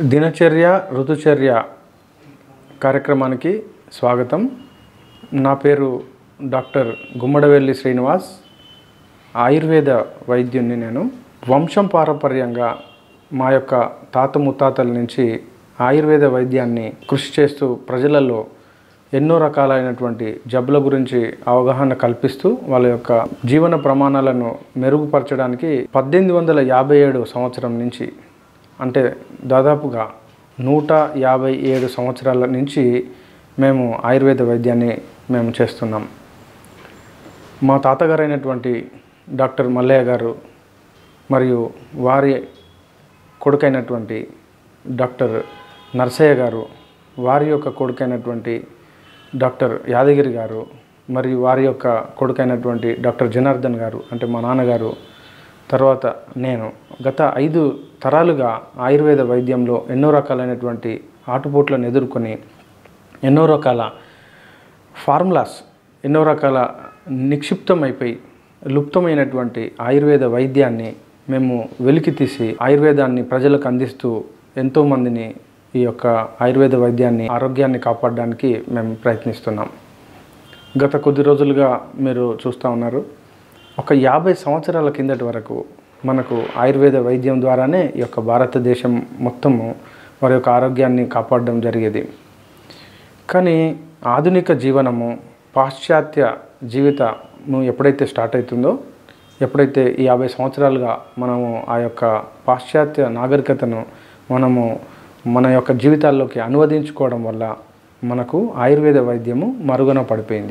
దినచర్య ఋతుచర్య కార్యక్రమానికి స్వాగతం నా పేరు డాక్టర్ గుమ్మడవెల్లి శ్రీనివాస్ ఆయుర్వేద వైద్యుని నేను వంశం పారంపర్యంగా మా యొక్క తాత ముత్తాతల నుంచి ఆయుర్వేద వైద్యాన్ని కృషి చేస్తూ ప్రజలలో ఎన్నో రకాలైనటువంటి జబ్బుల గురించి అవగాహన కల్పిస్తూ వాళ్ళ యొక్క జీవన ప్రమాణాలను మెరుగుపరచడానికి పద్దెనిమిది వందల యాభై ఏడు సంవత్సరం నుంచి అంటే దాదాపుగా నూట యాభై ఏడు సంవత్సరాల నుంచి మేము ఆయుర్వేద వైద్యాన్ని మేము చేస్తున్నాం మా తాతగారైనటువంటి డాక్టర్ మల్లయ్య గారు మరియు వారి కొడుకైనటువంటి డాక్టర్ నర్సయ్య గారు వారి యొక్క కొడుకైనటువంటి డాక్టర్ యాదగిరి గారు మరియు వారి యొక్క కొడుకైనటువంటి డాక్టర్ జనార్దన్ గారు అంటే మా నాన్నగారు తర్వాత నేను గత ఐదు తరాలుగా ఆయుర్వేద వైద్యంలో ఎన్నో రకాలైనటువంటి ఆటుపోట్లను ఎదుర్కొని ఎన్నో రకాల ఫార్ములాస్ ఎన్నో రకాల నిక్షిప్తమైపోయి లుప్తమైనటువంటి ఆయుర్వేద వైద్యాన్ని మేము వెలికి తీసి ఆయుర్వేదాన్ని ప్రజలకు అందిస్తూ ఎంతోమందిని ఈ యొక్క ఆయుర్వేద వైద్యాన్ని ఆరోగ్యాన్ని కాపాడడానికి మేము ప్రయత్నిస్తున్నాం గత కొద్ది రోజులుగా మీరు చూస్తూ ఉన్నారు ఒక యాభై సంవత్సరాల కిందటి వరకు మనకు ఆయుర్వేద వైద్యం ద్వారానే ఈ యొక్క భారతదేశం మొత్తము వారి యొక్క ఆరోగ్యాన్ని కాపాడడం జరిగేది కానీ ఆధునిక జీవనము పాశ్చాత్య జీవితము ఎప్పుడైతే స్టార్ట్ అవుతుందో ఎప్పుడైతే ఈ యాభై సంవత్సరాలుగా మనము ఆ యొక్క పాశ్చాత్య నాగరికతను మనము మన యొక్క జీవితాల్లోకి అనువదించుకోవడం వల్ల మనకు ఆయుర్వేద వైద్యము మరుగున పడిపోయింది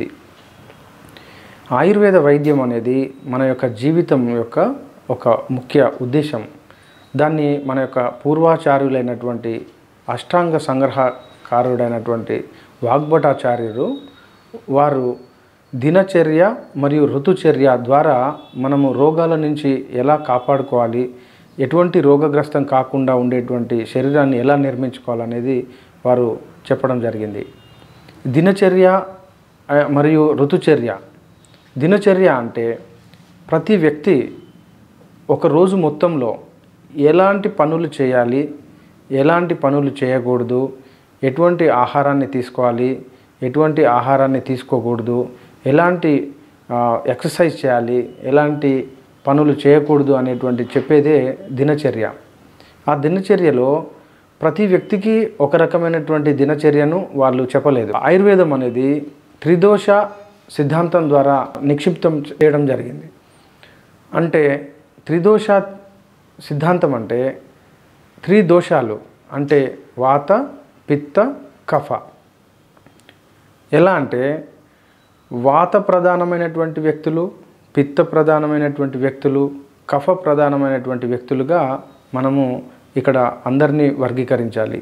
ఆయుర్వేద వైద్యం అనేది మన యొక్క జీవితం యొక్క ఒక ముఖ్య ఉద్దేశం దాన్ని మన యొక్క పూర్వాచార్యులైనటువంటి అష్టాంగ సంగ్రహకారుడైనటువంటి వాగ్భటాచార్యులు వారు దినచర్య మరియు ఋతుచర్య ద్వారా మనము రోగాల నుంచి ఎలా కాపాడుకోవాలి ఎటువంటి రోగగ్రస్తం కాకుండా ఉండేటువంటి శరీరాన్ని ఎలా నిర్మించుకోవాలనేది వారు చెప్పడం జరిగింది దినచర్య ఆ, మరియు ఋతుచర్య దినచర్య అంటే ప్రతి వ్యక్తి ఒక రోజు మొత్తంలో ఎలాంటి పనులు చేయాలి ఎలాంటి పనులు చేయకూడదు ఎటువంటి ఆహారాన్ని తీసుకోవాలి ఎటువంటి ఆహారాన్ని తీసుకోకూడదు ఎలాంటి ఆ, ఎక్సర్సైజ్ చేయాలి ఎలాంటి పనులు చేయకూడదు అనేటువంటి చెప్పేదే దినచర్య ఆ దినచర్యలో ప్రతి వ్యక్తికి ఒక రకమైనటువంటి దినచర్యను వాళ్ళు చెప్పలేదు ఆయుర్వేదం అనేది త్రిదోష సిద్ధాంతం ద్వారా నిక్షిప్తం చేయడం జరిగింది అంటే త్రిదోష సిద్ధాంతం అంటే త్రి దోషాలు అంటే వాత పిత్త కఫ ఎలా అంటే వాత ప్రధానమైనటువంటి వ్యక్తులు పిత్త ప్రధానమైనటువంటి వ్యక్తులు కఫ ప్రధానమైనటువంటి వ్యక్తులుగా మనము ఇక్కడ అందరినీ వర్గీకరించాలి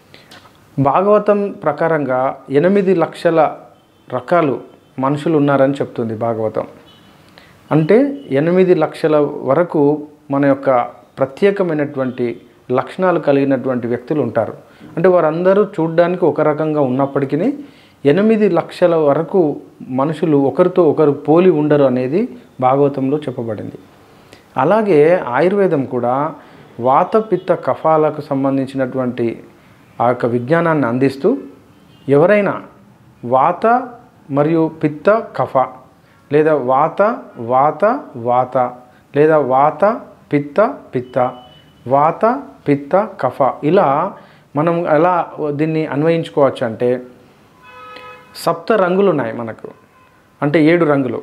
భాగవతం ప్రకారంగా ఎనిమిది లక్షల రకాలు మనుషులు ఉన్నారని చెప్తుంది భాగవతం అంటే ఎనిమిది లక్షల వరకు మన యొక్క ప్రత్యేకమైనటువంటి లక్షణాలు కలిగినటువంటి వ్యక్తులు ఉంటారు అంటే వారందరూ చూడ్డానికి ఒక రకంగా ఉన్నప్పటికీ ఎనిమిది లక్షల వరకు మనుషులు ఒకరితో ఒకరు పోలి ఉండరు అనేది భాగవతంలో చెప్పబడింది అలాగే ఆయుర్వేదం కూడా వాత పిత్త కఫాలకు సంబంధించినటువంటి ఆ యొక్క విజ్ఞానాన్ని అందిస్తూ ఎవరైనా వాత మరియు పిత్త కఫ లేదా వాత వాత వాత లేదా వాత పిత్త పిత్త వాత పిత్త కఫ ఇలా మనం ఎలా దీన్ని అన్వయించుకోవచ్చు అంటే సప్త రంగులు ఉన్నాయి మనకు అంటే ఏడు రంగులు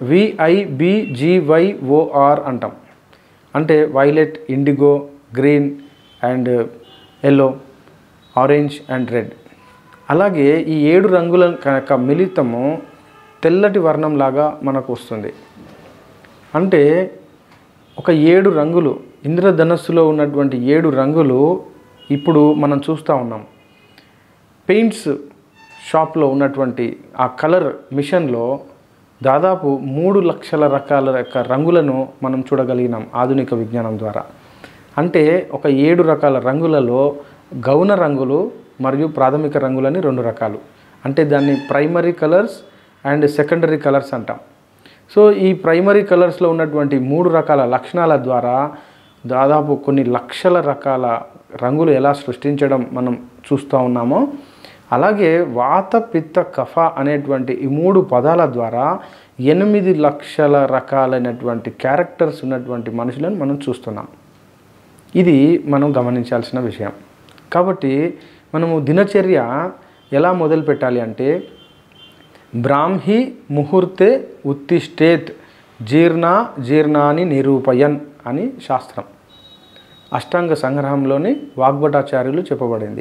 విఐబిజివైఓఆర్ అంటాం అంటే violet indigo green and yellow orange and red అలాగే ఈ ఏడు రంగుల యొక్క మిళితము తెల్లటి వర్ణంలాగా మనకు వస్తుంది అంటే ఒక ఏడు రంగులు ఇంద్రధనస్సులో ఉన్నటువంటి ఏడు రంగులు ఇప్పుడు మనం చూస్తూ ఉన్నాం పెయింట్స్ షాప్లో ఉన్నటువంటి ఆ కలర్ మిషన్లో దాదాపు మూడు లక్షల రకాల యొక్క రంగులను మనం చూడగలిగినాం ఆధునిక విజ్ఞానం ద్వారా అంటే ఒక ఏడు రకాల రంగులలో గౌణ రంగులు మరియు ప్రాథమిక రంగులని రెండు రకాలు అంటే దాన్ని primary colours and secondary colours అంటాం సో ఈ ప్రైమరీ కలర్స్లో ఉన్నటువంటి మూడు రకాల లక్షణాల ద్వారా దాదాపు కొన్ని లక్షల రకాల రంగులు ఎలా సృష్టించడం మనం చూస్తూ ఉన్నామో అలాగే వాత పిత్త కఫ అనేటువంటి ఈ మూడు పదాల ద్వారా ఎనిమిది లక్షల రకాలైనటువంటి క్యారెక్టర్స్ ఉన్నటువంటి మనుషులను మనం చూస్తున్నాం ఇది మనం గమనించాల్సిన విషయం కాబట్టి మనము దినచర్య ఎలా మొదలు పెట్టాలి అంటే బ్రాహ్మీ ముహూర్తే ఉత్తిష్టేత్ జీర్ణ జీర్ణాని నిరూపయన్ అని శాస్త్రం అష్టాంగ సంగ్రహంలోని వాగ్భటాచార్యులు చెప్పబడింది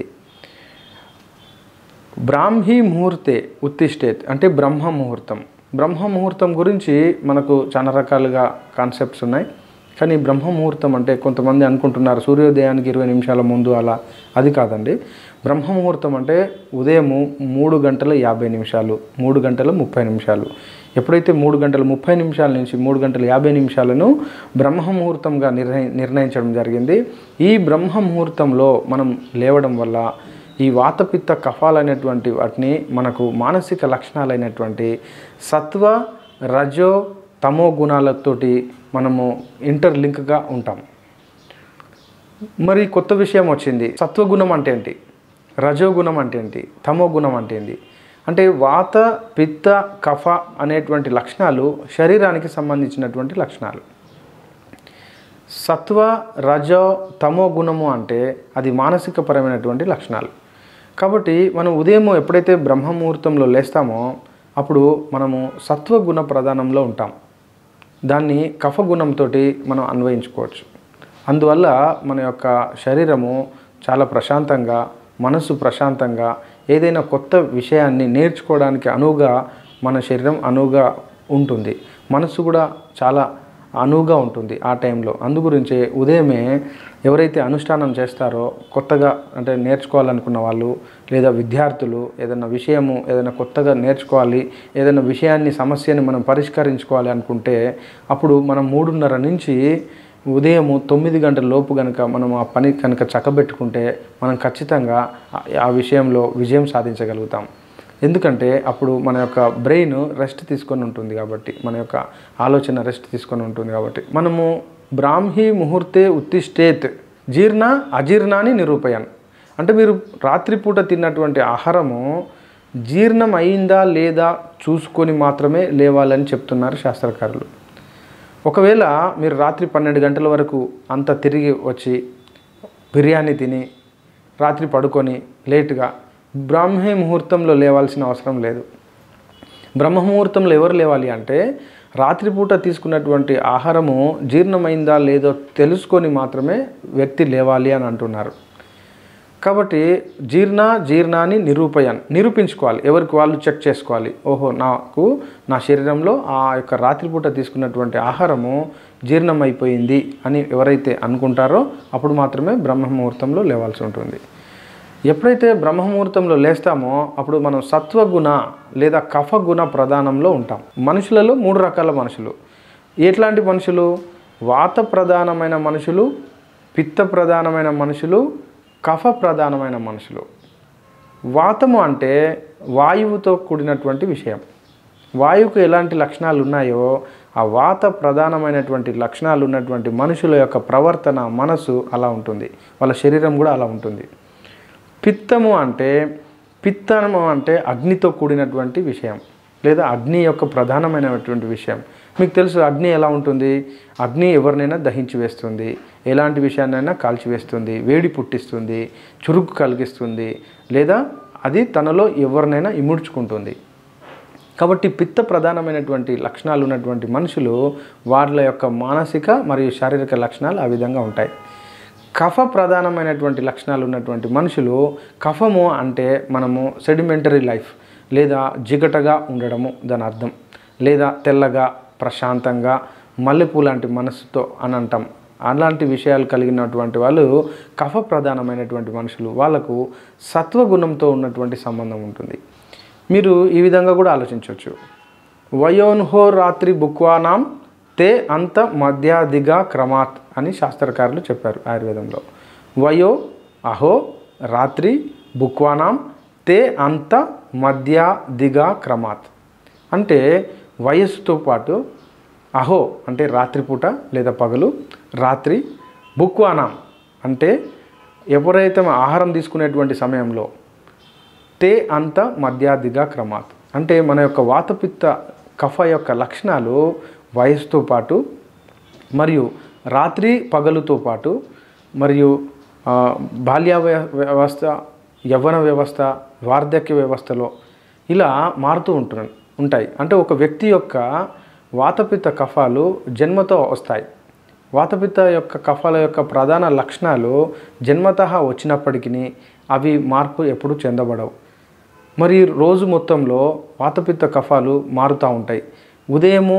బ్రాహ్మీ ముహూర్తే ఉత్తిష్టేత్ అంటే బ్రహ్మ ముహూర్తం బ్రహ్మ ముహూర్తం గురించి మనకు చాలా రకాలుగా కాన్సెప్ట్స్ ఉన్నాయి కానీ బ్రహ్మ ముహూర్తం అంటే కొంతమంది అనుకుంటున్నారు సూర్యోదయానికి ఇరవై నిమిషాల ముందు అలా అది కాదండి బ్రహ్మ ముహూర్తం అంటే ఉదయం మూడు గంటల యాభై నిమిషాలు మూడు గంటల ముప్పై నిమిషాలు ఎప్పుడైతే మూడు గంటల ముప్పై నిమిషాల నుంచి మూడు గంటల యాభై నిమిషాలను బ్రహ్మ ముహూర్తంగా నిర్ణయి నిర్ణయించడం జరిగింది ఈ బ్రహ్మ ముహూర్తంలో మనం లేవడం వల్ల ఈ వాతపిత్త కఫాలైనటువంటి వాటిని మనకు మానసిక లక్షణాలైనటువంటి సత్వ రజో తమో గుణాలతోటి మనము ఇంటర్లింక్గా ఉంటాం మరి కొత్త విషయం వచ్చింది సత్వగుణం అంటే ఏంటి రజోగుణం అంటే ఏంటి తమో గుణం అంటే ఏంటి అంటే వాత పిత్త కఫ అనేటువంటి లక్షణాలు శరీరానికి సంబంధించినటువంటి లక్షణాలు సత్వ రజో తమో గుణము అంటే అది మానసికపరమైనటువంటి లక్షణాలు కాబట్టి మనం ఉదయం ఎప్పుడైతే బ్రహ్మ ముహూర్తంలో లేస్తామో అప్పుడు మనము సత్వగుణ ప్రధానంలో ఉంటాం దాన్ని కఫగుణంతో మనం అన్వయించుకోవచ్చు అందువల్ల మన యొక్క శరీరము చాలా ప్రశాంతంగా మనసు ప్రశాంతంగా ఏదైనా కొత్త విషయాన్ని నేర్చుకోవడానికి అనువుగా మన శరీరం అనువుగా ఉంటుంది మనసు కూడా చాలా అనువుగా ఉంటుంది ఆ టైంలో అందుగురించే ఉదయమే ఎవరైతే అనుష్ఠానం చేస్తారో కొత్తగా అంటే నేర్చుకోవాలనుకున్న వాళ్ళు లేదా విద్యార్థులు ఏదైనా విషయము ఏదైనా కొత్తగా నేర్చుకోవాలి ఏదైనా విషయాన్ని సమస్యని మనం పరిష్కరించుకోవాలి అనుకుంటే అప్పుడు మనం మూడున్నర నుంచి ఉదయం తొమ్మిది గంటల లోపు కనుక మనం ఆ పని కనుక చక్కబెట్టుకుంటే మనం ఖచ్చితంగా ఆ- ఆ విషయంలో విజయం సాధించగలుగుతాం ఎందుకంటే అప్పుడు మన యొక్క బ్రెయిన్ రెస్ట్ తీసుకొని ఉంటుంది కాబట్టి మన యొక్క ఆలోచన రెస్ట్ తీసుకొని ఉంటుంది కాబట్టి మనము బ్రాహ్మీ ముహూర్తే ఉత్తిష్టేత్ జీర్ణ అజీర్ణాన్ని నిరూపయాన్ అంటే మీరు రాత్రిపూట తిన్నటువంటి ఆహారము జీర్ణం అయిందా లేదా చూసుకొని మాత్రమే లేవాలని చెప్తున్నారు శాస్త్రకారులు ఒకవేళ మీరు రాత్రి పన్నెండు గంటల వరకు అంతా తిరిగి వచ్చి బిర్యానీ తిని రాత్రి పడుకొని లేటుగా బ్రాహ్మీ ముహూర్తంలో లేవాల్సిన అవసరం లేదు బ్రహ్మ ముహూర్తంలో ఎవరు లేవాలి అంటే రాత్రిపూట తీసుకున్నటువంటి ఆహారము జీర్ణమైందా లేదో తెలుసుకొని మాత్రమే వ్యక్తి లేవాలి అని అంటున్నారు కాబట్టి జీర్ణ జీర్ణాన్ని నిరూపయాన్ నిరూపించుకోవాలి ఎవరికి వాళ్ళు చెక్ చేసుకోవాలి ఓహో నాకు నా శరీరంలో ఆ యొక్క రాత్రిపూట తీసుకున్నటువంటి ఆహారము జీర్ణమైపోయింది అని ఎవరైతే అనుకుంటారో అప్పుడు మాత్రమే బ్రహ్మ ముహూర్తంలో లేవాల్సి ఉంటుంది ఎప్పుడైతే బ్రహ్మ ముహూర్తంలో లేస్తామో అప్పుడు మనం సత్వగుణ లేదా కఫగుణ ప్రధానంలో ఉంటాం మనుషులలో మూడు రకాల మనుషులు ఎట్లాంటి మనుషులు వాత ప్రధానమైన మనుషులు పిత్త ప్రధానమైన మనుషులు కఫ ప్రధానమైన మనుషులు వాతము అంటే వాయువుతో కూడినటువంటి విషయం వాయువుకు ఎలాంటి లక్షణాలు ఉన్నాయో ఆ వాత ప్రధానమైనటువంటి లక్షణాలు ఉన్నటువంటి మనుషుల యొక్క ప్రవర్తన మనసు అలా ఉంటుంది వాళ్ళ శరీరం కూడా అలా ఉంటుంది పిత్తము అంటే పిత్తము అంటే అగ్నితో కూడినటువంటి విషయం లేదా అగ్ని యొక్క ప్రధానమైనటువంటి విషయం మీకు తెలుసు అగ్ని ఎలా ఉంటుంది అగ్ని ఎవరినైనా దహించి వేస్తుంది ఎలాంటి విషయాన్నైనా కాల్చివేస్తుంది వేడి పుట్టిస్తుంది చురుకు కలిగిస్తుంది లేదా అది తనలో ఎవరినైనా ఇముడ్చుకుంటుంది కాబట్టి పిత్త ప్రధానమైనటువంటి లక్షణాలు ఉన్నటువంటి మనుషులు వాళ్ళ యొక్క మానసిక మరియు శారీరక లక్షణాలు ఆ విధంగా ఉంటాయి కఫ ప్రధానమైనటువంటి లక్షణాలు ఉన్నటువంటి మనుషులు కఫము అంటే మనము సెడిమెంటరీ లైఫ్ లేదా జిగటగా ఉండడము దాని అర్థం లేదా తెల్లగా ప్రశాంతంగా మల్లెపూ లాంటి మనసుతో అని అంటాం అలాంటి విషయాలు కలిగినటువంటి వాళ్ళు కఫ ప్రధానమైనటువంటి మనుషులు వాళ్ళకు సత్వగుణంతో ఉన్నటువంటి సంబంధం ఉంటుంది మీరు ఈ విధంగా కూడా ఆలోచించవచ్చు వయోన్హో రాత్రి బుక్వానాం తే అంత మధ్యాదిగా క్రమాత్ అని శాస్త్రకారులు చెప్పారు ఆయుర్వేదంలో వయో అహో రాత్రి బుక్వానాం తే అంత మధ్యాదిగా క్రమాత్ అంటే వయస్సుతో పాటు అహో అంటే రాత్రిపూట లేదా పగలు రాత్రి బుక్వానాం అంటే ఎవరైతే ఆహారం తీసుకునేటువంటి సమయంలో తే అంత మధ్యాదిగా క్రమాత్ అంటే మన యొక్క వాతపిత్త కఫ యొక్క లక్షణాలు వయసుతో పాటు మరియు రాత్రి పగలుతో పాటు మరియు ఆ, బాల్య వ్య- వ్యవస్థ యవ్వన వ్యవస్థ వార్ధక్య వ్యవస్థలో ఇలా మారుతూ ఉంటున్నాయి ఉంటాయి అంటే ఒక వ్యక్తి యొక్క వాతపిత్త కఫాలు జన్మతో వస్తాయి వాతపిత్త యొక్క కఫాల యొక్క ప్రధాన లక్షణాలు జన్మతః వచ్చినప్పటికీ అవి మార్పు ఎప్పుడు చెందబడవు మరి రోజు మొత్తంలో వాతపిత్త కఫాలు మారుతూ ఉంటాయి ఉదయము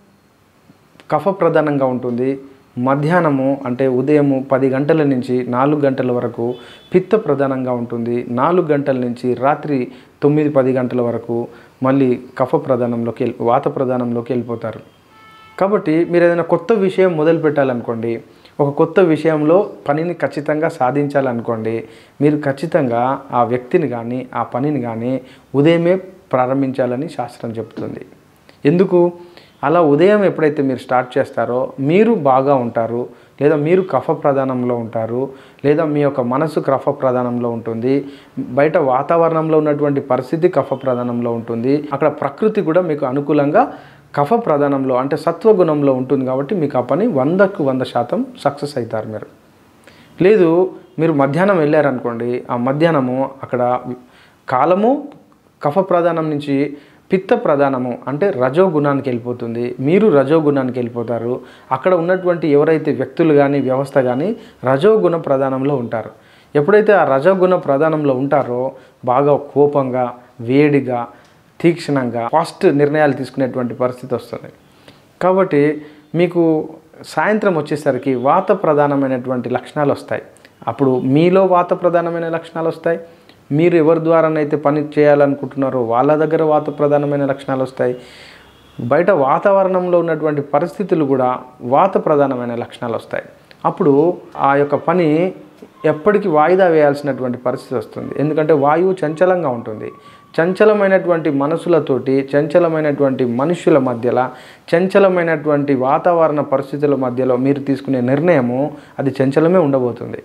కఫ ప్రధానంగా ఉంటుంది మధ్యాహ్నము అంటే ఉదయము పది గంటల నుంచి నాలుగు గంటల వరకు పిత్త ప్రధానంగా ఉంటుంది నాలుగు గంటల నుంచి రాత్రి తొమ్మిది పది గంటల వరకు మళ్ళీ కఫ ప్రధానంలోకి వెళ్ళి వాత ప్రధానంలోకి వెళ్ళిపోతారు కాబట్టి మీరు ఏదైనా కొత్త విషయం మొదలు పెట్టాలనుకోండి ఒక కొత్త విషయంలో పనిని ఖచ్చితంగా సాధించాలనుకోండి మీరు ఖచ్చితంగా ఆ వ్యక్తిని కానీ ఆ పనిని కానీ ఉదయమే ప్రారంభించాలని శాస్త్రం చెప్తుంది ఎందుకు అలా ఉదయం ఎప్పుడైతే మీరు స్టార్ట్ చేస్తారో మీరు బాగా ఉంటారు లేదా మీరు కఫ ప్రధానంలో ఉంటారు లేదా మీ యొక్క మనసు కఫ ప్రధానంలో ఉంటుంది బయట వాతావరణంలో ఉన్నటువంటి పరిస్థితి కఫ ప్రధానంలో ఉంటుంది అక్కడ ప్రకృతి కూడా మీకు అనుకూలంగా కఫ ప్రధానంలో అంటే సత్వగుణంలో ఉంటుంది కాబట్టి మీకు ఆ పని వందకు వంద శాతం సక్సెస్ అవుతారు మీరు లేదు మీరు మధ్యాహ్నం వెళ్ళారనుకోండి ఆ మధ్యాహ్నము అక్కడ కాలము కఫ ప్రధానం నుంచి పిత్త ప్రధానము అంటే రజోగుణానికి వెళ్ళిపోతుంది మీరు రజోగుణానికి వెళ్ళిపోతారు అక్కడ ఉన్నటువంటి ఎవరైతే వ్యక్తులు కానీ వ్యవస్థ కానీ రజోగుణ ప్రధానంలో ఉంటారు ఎప్పుడైతే ఆ రజోగుణ ప్రధానంలో ఉంటారో బాగా కోపంగా వేడిగా తీక్షణంగా ఫాస్ట్ నిర్ణయాలు తీసుకునేటువంటి పరిస్థితి వస్తుంది కాబట్టి మీకు సాయంత్రం వచ్చేసరికి వాత ప్రధానమైనటువంటి లక్షణాలు వస్తాయి అప్పుడు మీలో వాత ప్రధానమైన లక్షణాలు వస్తాయి మీరు ఎవరి ద్వారానైతే పని చేయాలనుకుంటున్నారో వాళ్ళ దగ్గర వాత ప్రధానమైన లక్షణాలు వస్తాయి బయట వాతావరణంలో ఉన్నటువంటి పరిస్థితులు కూడా వాత ప్రధానమైన లక్షణాలు వస్తాయి అప్పుడు ఆ యొక్క పని ఎప్పటికీ వాయిదా వేయాల్సినటువంటి పరిస్థితి వస్తుంది ఎందుకంటే వాయువు చంచలంగా ఉంటుంది చంచలమైనటువంటి మనసులతోటి చంచలమైనటువంటి మనుషుల మధ్యలో చంచలమైనటువంటి వాతావరణ పరిస్థితుల మధ్యలో మీరు తీసుకునే నిర్ణయము అది చంచలమే ఉండబోతుంది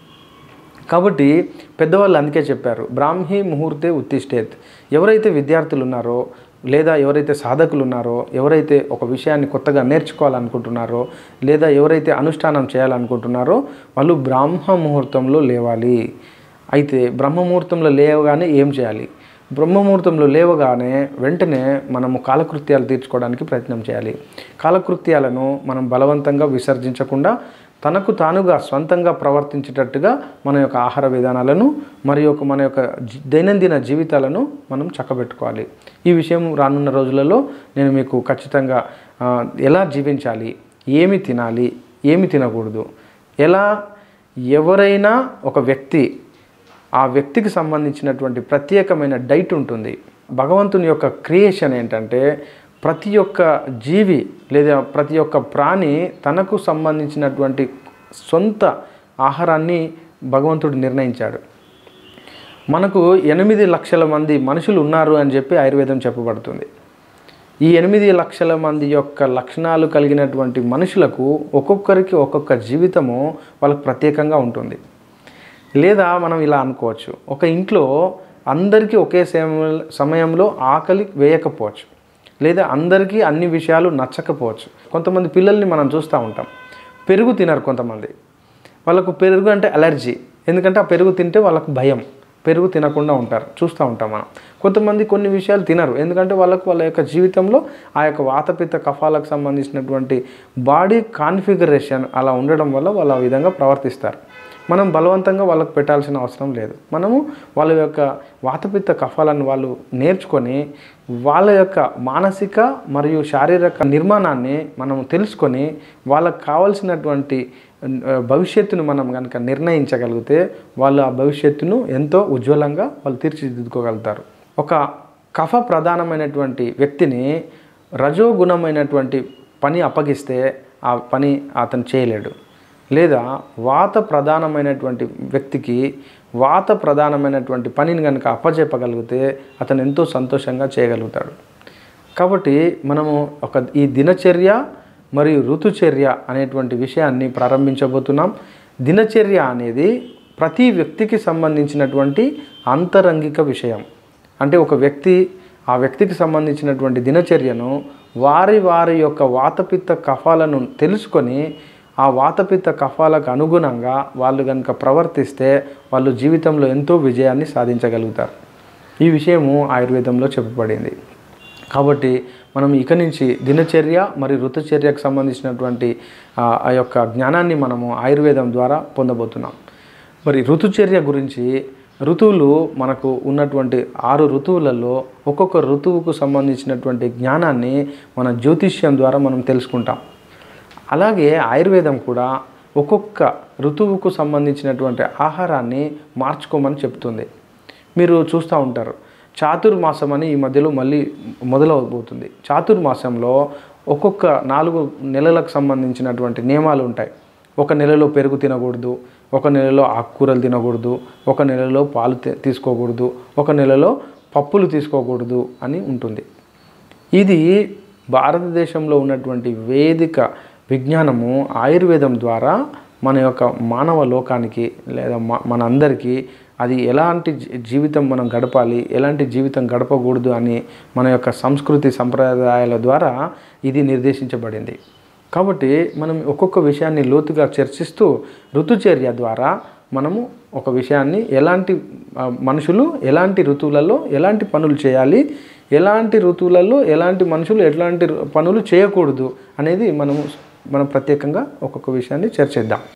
కాబట్టి పెద్దవాళ్ళు అందుకే చెప్పారు బ్రాహ్మీ ముహూర్తే ఉత్తిష్టేత్ ఎవరైతే విద్యార్థులు ఉన్నారో లేదా ఎవరైతే సాధకులు ఉన్నారో ఎవరైతే ఒక విషయాన్ని కొత్తగా నేర్చుకోవాలనుకుంటున్నారో లేదా ఎవరైతే అనుష్ఠానం చేయాలనుకుంటున్నారో వాళ్ళు బ్రాహ్మ ముహూర్తంలో లేవాలి అయితే బ్రహ్మముహూర్తంలో లేవగానే ఏం చేయాలి బ్రహ్మముహూర్తంలో లేవగానే వెంటనే మనము కాలకృత్యాలు తీర్చుకోవడానికి ప్రయత్నం చేయాలి కాలకృత్యాలను మనం బలవంతంగా విసర్జించకుండా తనకు తానుగా స్వంతంగా ప్రవర్తించేటట్టుగా మన యొక్క ఆహార విధానాలను మరియు ఒక మన యొక్క జీ- దైనందిన జీవితాలను మనం చక్కబెట్టుకోవాలి ఈ విషయం రానున్న రోజులలో నేను మీకు ఖచ్చితంగా ఆ, ఎలా జీవించాలి ఏమి తినాలి ఏమి తినకూడదు ఎలా ఎవరైనా ఒక వ్యక్తి ఆ వ్యక్తికి సంబంధించినటువంటి ప్రత్యేకమైన డైట్ ఉంటుంది భగవంతుని యొక్క క్రియేషన్ ఏంటంటే ప్రతి ఒక్క జీవి లేదా ప్రతి ఒక్క ప్రాణి తనకు సంబంధించినటువంటి సొంత ఆహారాన్ని భగవంతుడు నిర్ణయించాడు మనకు ఎనిమిది లక్షల మంది మనుషులు ఉన్నారు అని చెప్పి ఆయుర్వేదం చెప్పబడుతుంది ఈ ఎనిమిది లక్షల మంది యొక్క లక్షణాలు కలిగినటువంటి మనుషులకు ఒక్కొక్కరికి ఒక్కొక్క జీవితము వాళ్ళకు ప్రత్యేకంగా ఉంటుంది లేదా మనం ఇలా అనుకోవచ్చు ఒక ఇంట్లో అందరికీ ఒకే సమయం- సమయంలో ఆకలి వేయకపోవచ్చు లేదా అందరికీ అన్ని విషయాలు నచ్చకపోవచ్చు కొంతమంది పిల్లల్ని మనం చూస్తూ ఉంటాం పెరుగు తినరు కొంతమంది వాళ్ళకు పెరుగు అంటే అలర్జీ ఎందుకంటే ఆ పెరుగు తింటే వాళ్ళకు భయం పెరుగు తినకుండా ఉంటారు చూస్తూ ఉంటాం మనం కొంతమంది కొన్ని విషయాలు తినరు ఎందుకంటే వాళ్ళకు వాళ్ళ యొక్క జీవితంలో ఆ యొక్క వాతపిత్త కఫాలకు సంబంధించినటువంటి బాడీ కాన్ఫిగరేషన్ అలా ఉండడం వల్ల వాళ్ళు ఆ విధంగా ప్రవర్తిస్తారు మనం బలవంతంగా వాళ్ళకు పెట్టాల్సిన అవసరం లేదు మనము వాళ్ళ యొక్క వాతపిత్త కఫాలను వాళ్ళు నేర్చుకొని వాళ్ళ యొక్క మానసిక మరియు శారీరక నిర్మాణాన్ని మనం తెలుసుకొని వాళ్ళకు కావలసినటువంటి ఆ, భవిష్యత్తును మనం కనుక నిర్ణయించగలిగితే వాళ్ళు ఆ భవిష్యత్తును ఎంతో ఉజ్వలంగా వాళ్ళు తీర్చిదిద్దుకోగలుగుతారు ఒక కఫ ప్రధానమైనటువంటి వ్యక్తిని రజోగుణమైనటువంటి పని అప్పగిస్తే ఆ పని అతను చేయలేడు లేదా వాత ప్రధానమైనటువంటి వ్యక్తికి వాత ప్రధానమైనటువంటి పనిని కనుక అప్పచెప్పగలిగితే అతను ఎంతో సంతోషంగా చేయగలుగుతాడు కాబట్టి మనము ఒక ఈ దినచర్య మరియు ఋతుచర్య అనేటువంటి విషయాన్ని ప్రారంభించబోతున్నాం దినచర్య అనేది ప్రతి వ్యక్తికి సంబంధించినటువంటి అంతరంగిక విషయం అంటే ఒక వ్యక్తి ఆ వ్యక్తికి సంబంధించినటువంటి దినచర్యను వారి వారి యొక్క వాతపిత్త కఫాలను తెలుసుకొని ఆ వాతపిత్త కఫాలకు అనుగుణంగా వాళ్ళు కనుక ప్రవర్తిస్తే వాళ్ళు జీవితంలో ఎంతో విజయాన్ని సాధించగలుగుతారు ఈ విషయము ఆయుర్వేదంలో చెప్పబడింది కాబట్టి మనం ఇక నుంచి దినచర్య మరియు ఋతుచర్యకు సంబంధించినటువంటి ఆ ఆ యొక్క జ్ఞానాన్ని మనము ఆయుర్వేదం ద్వారా పొందబోతున్నాం మరి ఋతుచర్య గురించి ఋతువులు మనకు ఉన్నటువంటి ఆరు ఋతువులలో ఒక్కొక్క ఋతువుకు సంబంధించినటువంటి జ్ఞానాన్ని మన జ్యోతిష్యం ద్వారా మనం తెలుసుకుంటాం అలాగే ఆయుర్వేదం కూడా ఒక్కొక్క ఋతువుకు సంబంధించినటువంటి ఆహారాన్ని మార్చుకోమని చెప్తుంది మీరు చూస్తూ ఉంటారు చాతుర్మాసం అని ఈ మధ్యలో మళ్ళీ మొదలవబోతుంది చాతుర్మాసంలో ఒక్కొక్క నాలుగు నెలలకు సంబంధించినటువంటి నియమాలు ఉంటాయి ఒక నెలలో పెరుగు తినకూడదు ఒక నెలలో ఆకుకూరలు తినకూడదు ఒక నెలలో పాలు తీ- తీసుకోకూడదు ఒక నెలలో పప్పులు తీసుకోకూడదు అని ఉంటుంది ఇది భారతదేశంలో ఉన్నటువంటి వేదిక విజ్ఞానము ఆయుర్వేదం ద్వారా మన యొక్క మానవ లోకానికి లేదా మ- మనందరికీ అది ఎలాంటి జీ- జీవితం మనం గడపాలి ఎలాంటి జీవితం గడపకూడదు అని మన యొక్క సంస్కృతి సంప్రదాయాల ద్వారా ఇది నిర్దేశించబడింది కాబట్టి మనం ఒక్కొక్క విషయాన్ని లోతుగా చర్చిస్తూ ఋతుచర్య ద్వారా మనము ఒక విషయాన్ని ఎలాంటి ఆ, మనుషులు ఎలాంటి ఋతువులలో ఎలాంటి పనులు చేయాలి ఎలాంటి ఋతువులలో ఎలాంటి మనుషులు ఎలాంటి పనులు చేయకూడదు అనేది మనము మనం ప్రత్యేకంగా ఒక్కొక్క విషయాన్ని చర్చిద్దాం